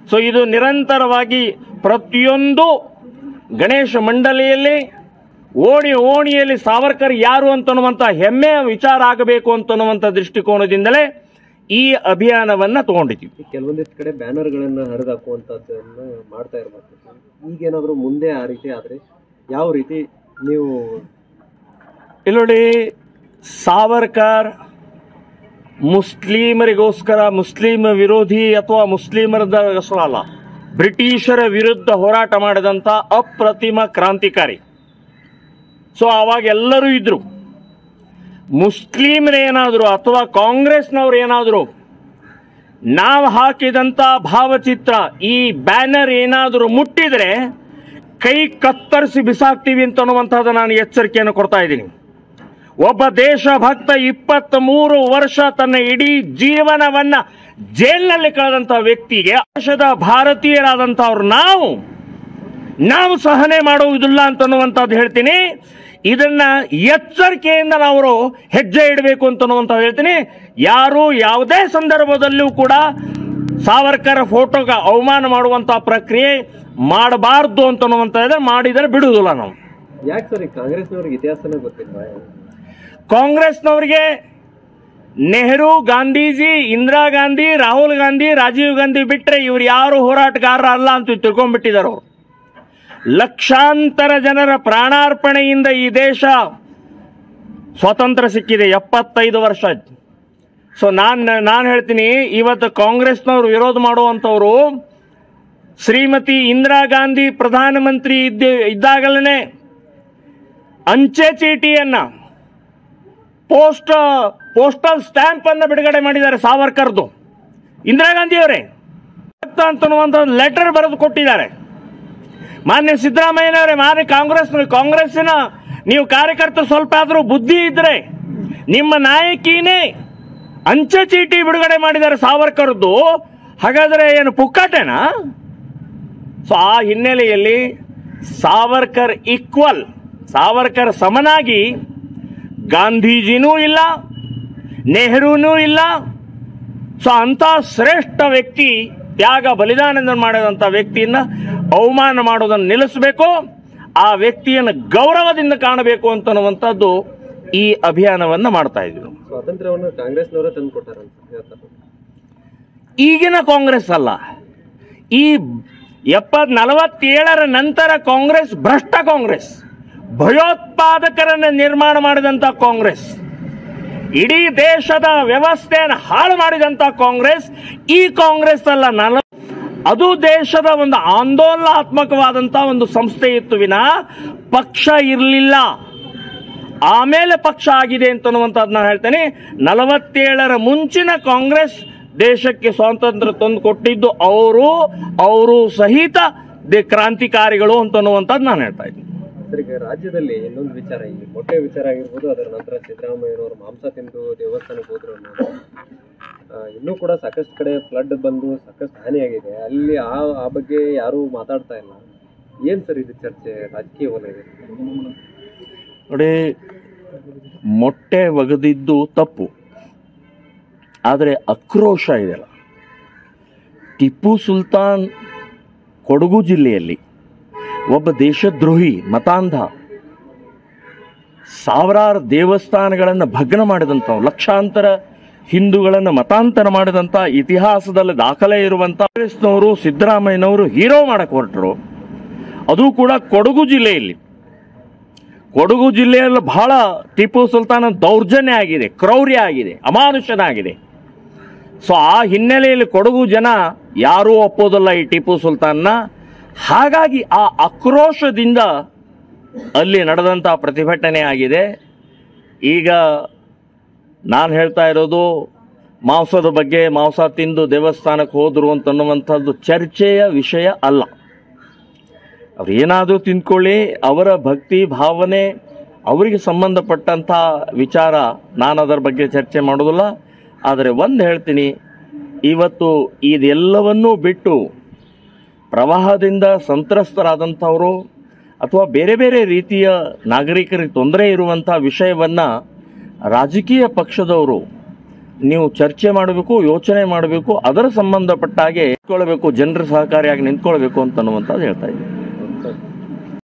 so ಇದು ನಿರಂತರವಾಗಿ ಪ್ರತಿಯೊಂದು ಗಣೇಶ ಮಂಡಳಿಯಲ್ಲಿ ಓಣಿ ಓಣಿಯಲ್ಲಿ ಸಾವರ್ಕರ್ ಯಾರು ಅಂತನ್ನುವಂಥ ಹೆಮ್ಮೆಯ ವಿಚಾರ ಆಗಬೇಕು ಅಂತನ್ನುವಂಥ ದೃಷ್ಟಿಕೋನದಿಂದಲೇ ಈ ಅಭಿಯಾನವನ್ನು ತಗೊಂಡಿದ್ದೀವಿ ಈ ಕೆಲವೊಂದಿಷ್ಟು ಕಡೆ ಬ್ಯಾನರ್ಗಳನ್ನ ಹರಿದಾಕುವಂತದ್ದನ್ನ ಮಾಡ್ತಾ ಇರ್ಬೇಕು ಈಗೇನಾದ್ರೂ ಮುಂದೆ ಆ ರೀತಿ ಆದ್ರೆ ಯಾವ ರೀತಿ ನೀವು ಇಲ್ಲಿ ನೋಡಿ ಸಾವರ್ಕರ್ ಮುಸ್ಲಿಮರಿಗೋಸ್ಕರ ಮುಸ್ಲಿಂ ವಿರೋಧಿ ಅಥವಾ ಮುಸ್ಲಿಮರದಗೋಸ್ಕರ ಅಲ್ಲ ಬ್ರಿಟಿಷರ ವಿರುದ್ಧ ಹೋರಾಟ ಮಾಡಿದಂಥ ಅಪ್ರತಿಮ ಕ್ರಾಂತಿಕಾರಿ ಸೊ ಅವಾಗ ಎಲ್ಲರೂ ಇದ್ರು ಮುಸ್ಲಿಮರೇನಾದರೂ ಅಥವಾ ಕಾಂಗ್ರೆಸ್ನವ್ರು ಏನಾದರೂ ನಾವು ಹಾಕಿದಂಥ ಭಾವಚಿತ್ರ ಈ ಬ್ಯಾನರ್ ಏನಾದರೂ ಮುಟ್ಟಿದ್ರೆ ಕೈ ಕತ್ತರಿಸಿ ಬಿಸಾಕ್ತೀವಿ ಅಂತ ಅನ್ನುವಂಥದ್ದು ನಾನು ಎಚ್ಚರಿಕೆಯನ್ನು ಕೊಡ್ತಾ ಇದ್ದೀನಿ ಒಬ್ಬ ದೇಶಭಕ್ತ ಇಪ್ಪತ್ತ್ ಮೂರು ವರ್ಷ ತನ್ನ ಇಡೀ ಜೀವನವನ್ನ ಜೈಲಿನಲ್ಲಿ ಕಳೆದಂತ ವ್ಯಕ್ತಿಗೆ ದೇಶದ ಭಾರತೀಯರಾದಂಥವ್ರು ನಾವು ನಾವು ಸಹನೆ ಮಾಡುವುದಿಲ್ಲ ಅಂತನ್ನುವಂಥದ್ದು ಹೇಳ್ತೀನಿ ಇದನ್ನ ಎಚ್ಚರಿಕೆಯಿಂದ ನಾವು ಹೆಜ್ಜೆ ಇಡಬೇಕು ಅಂತನ್ನುವಂಥದ್ದು ಹೇಳ್ತೀನಿ ಯಾರು ಯಾವುದೇ ಸಂದರ್ಭದಲ್ಲೂ ಕೂಡ ಸಾವರ್ಕರ್ ಫೋಟೋಗೆ ಅವಮಾನ ಮಾಡುವಂಥ ಪ್ರಕ್ರಿಯೆ ಮಾಡಬಾರ್ದು ಅಂತನ್ನುವಂಥದ್ದು ಮಾಡಿದರೆ ಬಿಡುವುದಿಲ್ಲ ನಾವು ಯಾಕೆ ಸರ್ ಈ ಕಾಂಗ್ರೆಸ್ನವ್ರಿಗೆ ಇತಿಹಾಸನೇ ಗೊತ್ತಿಲ್ವಾ ಕಾಂಗ್ರೆಸ್ನವರಿಗೆ ನೆಹರು ಗಾಂಧೀಜಿ ಇಂದಿರಾ ಗಾಂಧಿ ರಾಹುಲ್ ಗಾಂಧಿ ರಾಜೀವ್ ಗಾಂಧಿ ಬಿಟ್ಟರೆ ಇವ್ರು ಯಾರು ಹೋರಾಟಗಾರರ ಅಲ್ಲ ಅಂತ ತಿಳ್ಕೊಂಡ್ಬಿಟ್ಟಿದ್ದಾರೆ ಅವರು ಲಕ್ಷಾಂತರ ಜನರ ಪ್ರಾಣಾರ್ಪಣೆಯಿಂದ ಈ ದೇಶ ಸ್ವಾತಂತ್ರ್ಯ ಸಿಕ್ಕಿದೆ ಎಪ್ಪತ್ತೈದು ವರ್ಷ ಸೊ ನಾನು ನಾನು ಹೇಳ್ತೀನಿ ಇವತ್ತು ಕಾಂಗ್ರೆಸ್ನವರು ವಿರೋಧ ಮಾಡುವಂಥವ್ರು ಶ್ರೀಮತಿ ಇಂದಿರಾ ಗಾಂಧಿ ಪ್ರಧಾನಮಂತ್ರಿ ಇದ್ದ ಇದ್ದಾಗಲೇ ಅಂಚೆ ಚೀಟಿಯನ್ನ ಪೋಸ್ಟ್ ಪೋಸ್ಟಲ್ ಸ್ಟ್ಯಾಂಪ್ ಅನ್ನ ಬಿಡುಗಡೆ ಮಾಡಿದ್ದಾರೆ ಸಾವರ್ಕರ್ದು ಇಂದಿರಾ ಗಾಂಧಿ ಅವರೇ ಅಂತನ್ನುವಂಥ ಲೆಟರ್ ಬರೆದು ಕೊಟ್ಟಿದ್ದಾರೆ ಮಾನ್ಯ ಸಿದ್ದರಾಮಯ್ಯನವರೇ ಮಾನ್ಯ ಕಾಂಗ್ರೆಸ್ ಕಾಂಗ್ರೆಸ್ಸಿನ ನೀವು ಕಾರ್ಯಕರ್ತರು ಸ್ವಲ್ಪ ಆದರೂ ಬುದ್ಧಿ ಇದ್ರೆ ನಿಮ್ಮ ನಾಯಕಿನೇ ಅಂಚೆ ಚೀಟಿ ಬಿಡುಗಡೆ ಮಾಡಿದ್ದಾರೆ ಸಾವರ್ಕರ್ದು ಹಾಗಾದ್ರೆ ಏನು ಪುಕ್ಕಾಟೇನಾ ಸೊ ಆ ಹಿನ್ನೆಲೆಯಲ್ಲಿ ಸಾವರ್ಕರ್ ಈಕ್ವಲ್ ಸಾವರ್ಕರ್ ಸಮನಾಗಿ ಗಾಂಧೀಜಿನೂ ಇಲ್ಲ ನೆಹರೂನೂ ಇಲ್ಲ ಸೊ ಅಂತ ಶ್ರೇಷ್ಠ ವ್ಯಕ್ತಿ ತ್ಯಾಗ ಬಲಿದಾನದಿಂದ ಮಾಡಿದಂಥ ವ್ಯಕ್ತಿಯನ್ನ ಅವಮಾನ ಮಾಡೋದನ್ನು ನಿಲ್ಲಿಸಬೇಕು ಆ ವ್ಯಕ್ತಿಯನ್ನು ಗೌರವದಿಂದ ಕಾಣಬೇಕು ಅಂತನ್ನುವಂಥದ್ದು ಈ ಅಭಿಯಾನವನ್ನು ಮಾಡ್ತಾ ಇದ್ರು ಸ್ವಾತಂತ್ರ್ಯವನ್ನು ಕಾಂಗ್ರೆಸ್ನವರೇ ತಂದು ಕೊಟ್ಟಾರಂತ ಹೇಳ್ತಾರೆ ಈಗಿನ ಕಾಂಗ್ರೆಸ್ ಅಲ್ಲ ಈ ಎಪ್ಪತ್ ನಲವತ್ತೇಳರ ನಂತರ ಕಾಂಗ್ರೆಸ್ ಭ್ರಷ್ಟ ಕಾಂಗ್ರೆಸ್ ಭಯೋತ್ಪಾದಕರನ್ನು ನಿರ್ಮಾಣ ಮಾಡಿದಂಥ ಕಾಂಗ್ರೆಸ್ ಇಡೀ ದೇಶದ ವ್ಯವಸ್ಥೆಯನ್ನು ಹಾಳು ಮಾಡಿದಂಥ ಕಾಂಗ್ರೆಸ್ ಈ ಕಾಂಗ್ರೆಸ್ ಅಲ್ಲ ನಲ ಅದು ದೇಶದ ಒಂದು ಆಂದೋಲನಾತ್ಮಕವಾದಂಥ ಒಂದು ಸಂಸ್ಥೆ ಇತ್ತು ವಿನ ಪಕ್ಷ ಇರಲಿಲ್ಲ ಆಮೇಲೆ ಪಕ್ಷ ಆಗಿದೆ ಅಂತನ್ನುವಂಥದ್ದು ನಾನು ಹೇಳ್ತೇನೆ ನಲವತ್ತೇಳರ ಮುಂಚಿನ ಕಾಂಗ್ರೆಸ್ ದೇಶಕ್ಕೆ ಸ್ವಾತಂತ್ರ್ಯ ತಂದು ಕೊಟ್ಟಿದ್ದು ಅವರು ಅವರು ಸಹಿತ ದೇ ಕ್ರಾಂತಿಕಾರಿಗಳು ಅಂತನ್ನುವಂಥದ್ದು ನಾನು ಹೇಳ್ತಾ ಇದ್ದೀನಿ ಸರ್ ಈಗ ರಾಜ್ಯದಲ್ಲಿ ಇನ್ನೊಂದು ವಿಚಾರ ಈ ಮೊಟ್ಟೆ ವಿಚಾರ ಆಗಿರ್ಬೋದು ಅದರ ನಂತರ ಸಿದ್ದರಾಮಯ್ಯನವರು ಮಾಂಸ ತಿಂದು ದೇವಸ್ಥಾನಕ್ಕೆ ಹೋದ್ರು ಅನ್ನೋದು ಆ, ಇನ್ನೂ ಕೂಡ ಸಾಕಷ್ಟು ಕಡೆ ಫ್ಲಡ್ ಬಂದು ಸಾಕಷ್ಟು ಹಾನಿಯಾಗಿದೆ ಅಲ್ಲಿ ಆ ಆ ಬಗ್ಗೆ ಯಾರೂ ಮಾತಾಡ್ತಾ ಇಲ್ಲ ಏನ್ ಸರ್ ಇದು ಚರ್ಚೆ ರಾಜಕೀಯ ವಲಯದಲ್ಲಿ ನೋಡಿ ಮೊಟ್ಟೆ ಒಗೆದಿದ್ದು ತಪ್ಪು ಆದರೆ ಆಕ್ರೋಶ ಇದೆಯಲ್ಲ ಟಿಪ್ಪು ಸುಲ್ತಾನ್ ಕೊಡಗು ಜಿಲ್ಲೆಯಲ್ಲಿ ಒಬ್ಬ ದೇಶದ್ರೋಹಿ ಮತಾಂಧ ಸಾವಿರಾರು ದೇವಸ್ಥಾನಗಳನ್ನು ಭಗ್ನ ಮಾಡಿದಂಥವು ಲಕ್ಷಾಂತರ ಹಿಂದೂಗಳನ್ನು ಮತಾಂತರ ಮಾಡಿದಂಥ ಇತಿಹಾಸದಲ್ಲಿ ದಾಖಲೆ ಇರುವಂಥ ಕಾಂಗ್ರೆಸ್ನವರು ಸಿದ್ದರಾಮಯ್ಯನವರು ಹೀರೋ ಮಾಡಕ್ಕೆ ಹೊರಟರು ಅದು ಕೂಡ ಕೊಡಗು ಜಿಲ್ಲೆಯಲ್ಲಿ ಕೊಡಗು ಜಿಲ್ಲೆಯಲ್ಲಿ ಬಹಳ ಟಿಪ್ಪು ಸುಲ್ತಾನ ದೌರ್ಜನ್ಯ ಆಗಿದೆ ಕ್ರೌರ್ಯ ಆಗಿದೆ ಅಮಾನುಷನ ಆಗಿದೆ ಸೊ ಆ ಹಿನ್ನೆಲೆಯಲ್ಲಿ ಕೊಡಗು ಜನ ಯಾರೂ ಒಪ್ಪೋದಿಲ್ಲ ಈ ಟಿಪ್ಪು ಸುಲ್ತಾನ್ನ ಹಾಗಾಗಿ ಆ ಆಕ್ರೋಶದಿಂದ ಅಲ್ಲಿ ನಡೆದಂಥ ಪ್ರತಿಭಟನೆ ಆಗಿದೆ ಈಗ ನಾನು ಹೇಳ್ತಾ ಇರೋದು ಮಾಂಸದ ಬಗ್ಗೆ ಮಾಂಸ ತಿಂದು ದೇವಸ್ಥಾನಕ್ಕೆ ಹೋದ್ರು ಅಂತನ್ನುವಂಥದ್ದು ಚರ್ಚೆಯ ವಿಷಯ ಅಲ್ಲ ಅವ್ರು ಏನಾದರೂ ತಿಂದ್ಕೊಳ್ಳಿ ಅವರ ಭಕ್ತಿ ಭಾವನೆ ಅವರಿಗೆ ಸಂಬಂಧಪಟ್ಟಂಥ ವಿಚಾರ ನಾನು ಅದರ ಬಗ್ಗೆ ಚರ್ಚೆ ಮಾಡೋದಿಲ್ಲ ಆದರೆ ಒಂದು ಹೇಳ್ತೀನಿ ಇವತ್ತು ಇದೆಲ್ಲವನ್ನೂ ಬಿಟ್ಟು ಪ್ರವಾಹದಿಂದ ಸಂತ್ರಸ್ತರಾದಂಥವರು ಅಥವಾ ಬೇರೆ ಬೇರೆ ರೀತಿಯ ನಾಗರಿಕರಿಗೆ ತೊಂದರೆ ಇರುವಂಥ ವಿಷಯವನ್ನು ರಾಜಕೀಯ ಪಕ್ಷದವರು ನೀವು ಚರ್ಚೆ ಮಾಡಬೇಕು ಯೋಚನೆ ಮಾಡಬೇಕು ಅದರ ಸಂಬಂಧಪಟ್ಟ ಹಾಗೆ ನಿಂತ್ಕೊಳ್ಬೇಕು ಜನರ ಸಹಕಾರಿಯಾಗಿ ನಿಂತ್ಕೊಳ್ಬೇಕು ಅಂತ ಅನ್ನುವಂಥದ್ದು ಹೇಳ್ತಾ ಇದ್ದೀನಿ ಸರ್